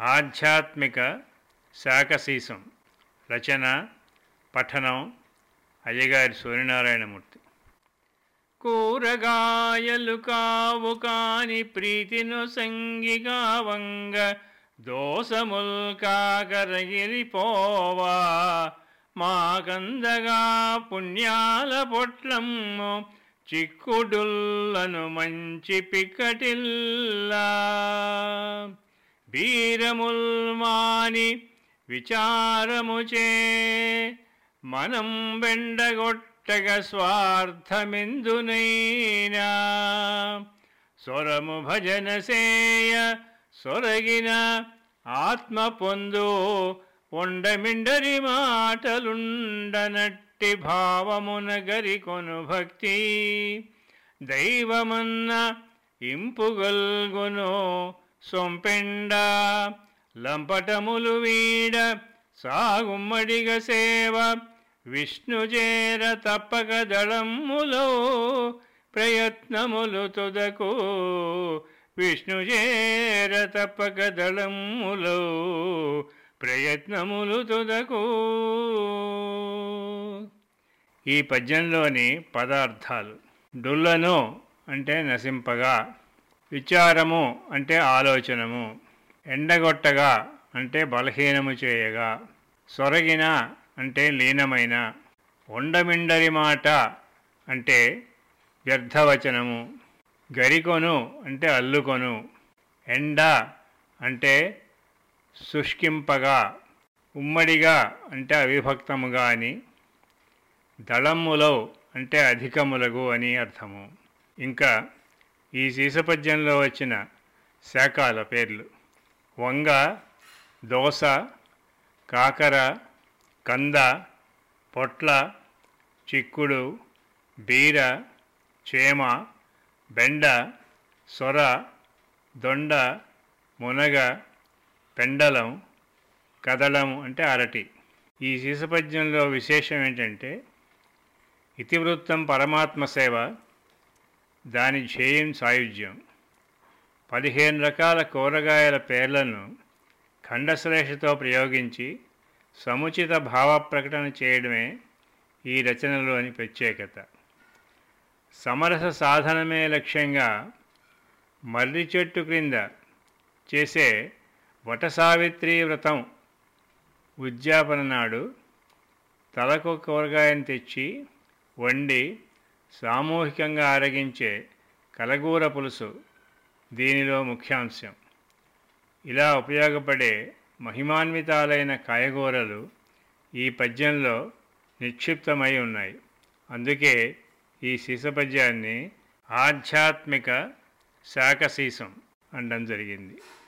ఆధ్యాత్మిక శాకశీసం రచన పఠనం అయ్యగారి సూర్యనారాయణమూర్తి కూరగాయలు కావు కాని ప్రీతిను సంగిగా వంగ దోసముల్ కాకరగిరిపోవా మాకందగా పుణ్యాల పొట్లమ్ము చిక్కుడుల్లను మంచి పిక్కటిల్లా బీరముల్ మాని విచారముచే మనం బెండగొట్టగ స్వార్థమెందునైనా స్వరము భజన సేయ సొరగిన ఆత్మ పొందు ఉండమిండరి మాటలుండనట్టి భావమున గరికొను భక్తి దైవమన్న ఇంపుగల్గును సొంపెండ లంపటములు వీడ సాగుమ్మడిగ సేవ విష్ణుజేర తప్పక దళములో ప్రయత్నములు తుదకు విష్ణుజేర తప్పక దళములో ప్రయత్నములు తుదకు ఈ పద్యంలోని పదార్థాలు డుల్లను అంటే నశింపగా విచారము అంటే ఆలోచనము ఎండగొట్టగా అంటే బలహీనము చేయగా సొరగిన అంటే లీనమైన ఉండమిండరి మాట అంటే వ్యర్థవచనము గరికొను అంటే అల్లుకొను ఎండ అంటే శుష్కింపగా ఉమ్మడిగా అంటే అవిభక్తముగా అని దళమ్ములో అంటే అధికములగు అని అర్థము ఇంకా ఈ సీసపద్యంలో వచ్చిన శాఖల పేర్లు వంగ దోస కాకర కంద పొట్ల చిక్కుడు బీర చేమ బెండ సొర దొండ మునగ పెండలం కదలం అంటే అరటి ఈ శీసపద్యంలో విశేషం ఏంటంటే ఇతివృత్తం పరమాత్మ సేవ దాని ధ్యేయం సాయుధ్యం పదిహేను రకాల కూరగాయల పేర్లను ఖండశ్లేషతో ప్రయోగించి సముచిత భావ ప్రకటన చేయడమే ఈ రచనలోని ప్రత్యేకత సమరస సాధనమే లక్ష్యంగా మర్రి చెట్టు క్రింద చేసే వటసావిత్రి వ్రతం ఉద్యాపన నాడు తలకు కూరగాయను తెచ్చి వండి సామూహికంగా ఆరగించే కలగూర పులుసు దీనిలో ముఖ్యాంశం ఇలా ఉపయోగపడే మహిమాన్వితాలైన కాయగూరలు ఈ పద్యంలో నిక్షిప్తమై ఉన్నాయి అందుకే ఈ సీసపద్యాన్ని ఆధ్యాత్మిక శాకశీసం అనడం జరిగింది